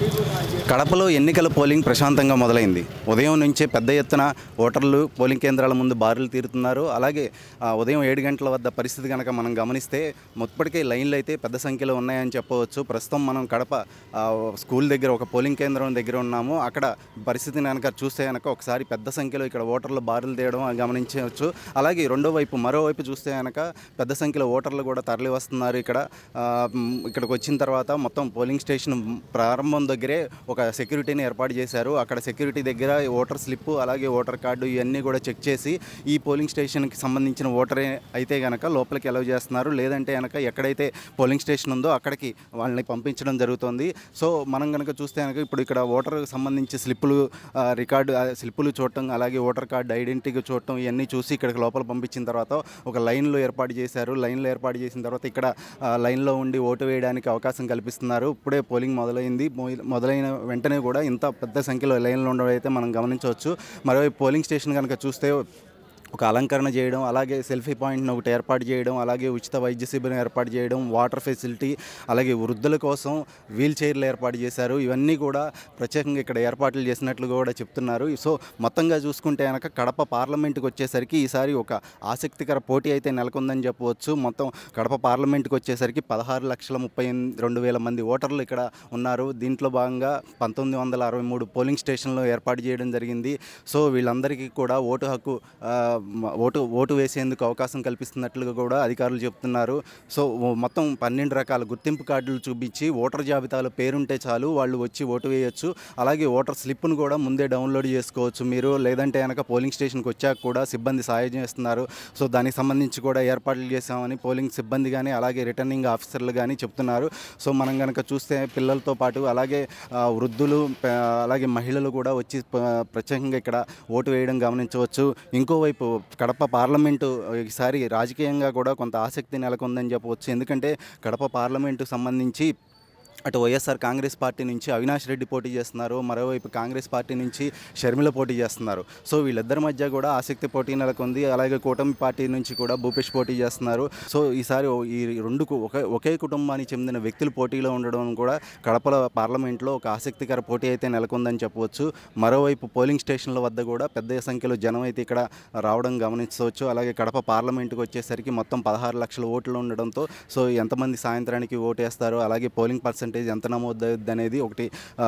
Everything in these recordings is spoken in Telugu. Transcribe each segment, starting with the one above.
కడపలో ఎన్నికల పోలింగ్ ప్రశాంతంగా మొదలైంది ఉదయం నుంచే పెద్ద ఎత్తున ఓటర్లు పోలింగ్ కేంద్రాల ముందు బారులు తీరుతున్నారు అలాగే ఆ, ఉదయం ఏడు గంటల వద్ద పరిస్థితి కనుక మనం గమనిస్తే మొప్పటికే లైన్లు అయితే పెద్ద సంఖ్యలో ఉన్నాయని చెప్పవచ్చు ప్రస్తుతం మనం కడప ఆ, స్కూల్ దగ్గర ఒక పోలింగ్ కేంద్రం దగ్గర ఉన్నాము అక్కడ పరిస్థితిని కనుక చూస్తే కనుక ఒకసారి పెద్ద సంఖ్యలో ఇక్కడ ఓటర్లు బారులు తీయడం గమనించవచ్చు అలాగే రెండో వైపు మరోవైపు చూస్తే కనుక పెద్ద సంఖ్యలో ఓటర్లు కూడా తరలి వస్తున్నారు ఇక్కడ ఆ, మ్, ఇక్కడికి వచ్చిన తర్వాత మొత్తం పోలింగ్ స్టేషన్ ప్రారంభం దగ్గరే ఒక సెక్యూరిటీని ఏర్పాటు చేశారు అక్కడ సెక్యూరిటీ దగ్గర ఓటర్ స్లిప్ అలాగే ఓటర్ కార్డు ఇవన్నీ కూడా చెక్ చేసి ఈ పోలింగ్ స్టేషన్కి సంబంధించిన ఓటరే అయితే కనుక లోపలికి అలౌ చేస్తున్నారు లేదంటే కనుక ఎక్కడైతే పోలింగ్ స్టేషన్ ఉందో అక్కడికి వాళ్ళని పంపించడం జరుగుతుంది సో మనం కనుక చూస్తే కనుక ఇప్పుడు ఇక్కడ ఓటర్ సంబంధించి స్లిప్పులు ఆ, రికార్డు ఆ, స్లిప్పులు చూడటం అలాగే ఓటర్ కార్డు ఐడెంటిటీ చూడటం ఇవన్నీ చూసి ఇక్కడికి లోపల పంపించిన తర్వాత ఒక లైన్లో ఏర్పాటు చేశారు లైన్లో ఏర్పాటు చేసిన తర్వాత ఇక్కడ ఆ, లైన్లో ఉండి ఓటు వేయడానికి అవకాశం కల్పిస్తున్నారు ఇప్పుడే పోలింగ్ మొదలైంది మొ- మొదలైన వెంటనే కూడా ఇంత పెద్ద సంఖ్యలో లైన్లో ఉండడం అయితే మనం గమనించవచ్చు మరోవైపు పోలింగ్ స్టేషన్ కనుక చూస్తే ఒక అలంకరణ చేయడం అలాగే సెల్ఫీ పాయింట్ని ఒకటి ఏర్పాటు చేయడం అలాగే ఉచిత వైద్య శిబిరం ఏర్పాటు చేయడం వాటర్ ఫెసిలిటీ అలాగే వృద్ధుల కోసం వీల్ చైర్లు ఏర్పాటు చేశారు ఇవన్నీ కూడా ప్రత్యేకంగా ఇక్కడ ఏర్పాట్లు చేసినట్లు కూడా చెప్తున్నారు సో మొత్తంగా చూసుకుంటే కనుక కడప పార్లమెంట్కి వచ్చేసరికి ఈసారి ఒక ఆసక్తికర పోటీ అయితే నెలకొందని చెప్పవచ్చు మొత్తం కడప పార్లమెంట్కి వచ్చేసరికి పదహారు లక్షల ముప్పై ఎనిమిది- రెండు వేల మంది ఓటర్లు ఇక్కడ ఉన్నారు దీంట్లో భాగంగా పంతొమ్మిది వందల అరవై మూడు పోలింగ్ స్టేషన్లు ఏర్పాటు చేయడం జరిగింది సో వీళ్ళందరికీ కూడా ఓటు హక్కు ఆ, మ- ఓటు ఓటు వేసేందుకు అవకాశం కల్పిస్తున్నట్లుగా కూడా అధికారులు చెప్తున్నారు సో ఓ- మొత్తం పన్నెండు రకాల గుర్తింపు కార్డులు చూపించి ఓటర్ జాబితాలో పేరుంటే చాలు వాళ్ళు వచ్చి ఓటు వేయొచ్చు అలాగే ఓటర్ స్లిప్ను కూడా ముందే డౌన్లోడ్ చేసుకోవచ్చు మీరు లేదంటే కనుక పోలింగ్ స్టేషన్కి వచ్చాక కూడా సిబ్బంది సాయం చేస్తున్నారు సో దానికి సంబంధించి కూడా ఏర్పాట్లు చేశామని పోలింగ్ సిబ్బంది కానీ అలాగే రిటర్నింగ్ ఆఫీసర్లు కానీ చెప్తున్నారు సో మనం కనుక చూస్తే పిల్లలతో పాటు అలాగే ఆ, వృద్ధులు ప- అలాగే మహిళలు కూడా వచ్చి ప- ప్రత్యేకంగా ఇక్కడ ఓటు వేయడం గమనించవచ్చు ఇంకోవైపు కడప పార్లమెంటు ఈసారి రాజకీయంగా కూడా కొంత ఆసక్తి నెలకొందని చెప్పవచ్చు ఎందుకంటే కడప పార్లమెంటు సంబంధించి అటు వైఎస్ఆర్ కాంగ్రెస్ పార్టీ నుంచి అవినాష్ రెడ్డి పోటీ చేస్తున్నారు మరోవైపు కాంగ్రెస్ పార్టీ నుంచి షర్మిల పోటీ చేస్తున్నారు సో వీళ్ళిద్దరి మధ్య కూడా ఆసక్తి పోటీ నెలకొంది అలాగే కూటమి పార్టీ నుంచి కూడా భూపేష్ పోటీ చేస్తున్నారు సో ఈసారి ఓ- ఈ రెండు కు- ఒకే ఒకే కుటుంబానికి చెందిన వ్యక్తులు పోటీలో ఉండడం కూడా కడపల పార్లమెంట్లో ఒక ఆసక్తికర పోటీ అయితే నెలకొందని చెప్పవచ్చు మరోవైపు పోలింగ్ స్టేషన్ల వద్ద కూడా పెద్ద సంఖ్యలో జనం అయితే ఇక్కడ రావడం గమనించవచ్చు అలాగే కడప పార్లమెంట్కి వచ్చేసరికి మొత్తం పదహారు లక్షల ఓట్లు ఉండడంతో సో ఎంతమంది సాయంత్రానికి ఓటేస్తారో అలాగే పోలింగ్ పర్సంటేజ్ ఎంత నమోదవుద్ది అనేది ఒకటి ఆ,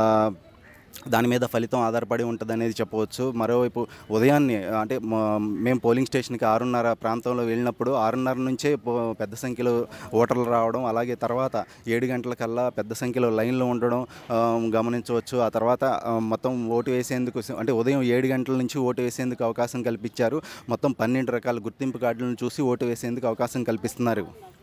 దాని మీద ఫలితం ఆధారపడి ఉంటుంది అనేది చెప్పవచ్చు మరోవైపు ఉదయాన్నే అంటే మ- మేము పోలింగ్ స్టేషన్కి ఆరున్నర ప్రాంతంలో వెళ్ళినప్పుడు ఆరున్నర నుంచే పో- పెద్ద సంఖ్యలో ఓటర్లు రావడం అలాగే తర్వాత ఏడు గంటలకల్లా పెద్ద సంఖ్యలో లైన్లో ఉండడం ఆ, గమనించవచ్చు ఆ తర్వాత ఆ, మొత్తం ఓటు వేసేందుకు అంటే ఉదయం ఏడు గంటల నుంచి ఓటు వేసేందుకు అవకాశం కల్పించారు మొత్తం పన్నెండు రకాల గుర్తింపు కార్డులను చూసి ఓటు వేసేందుకు అవకాశం కల్పిస్తున్నారు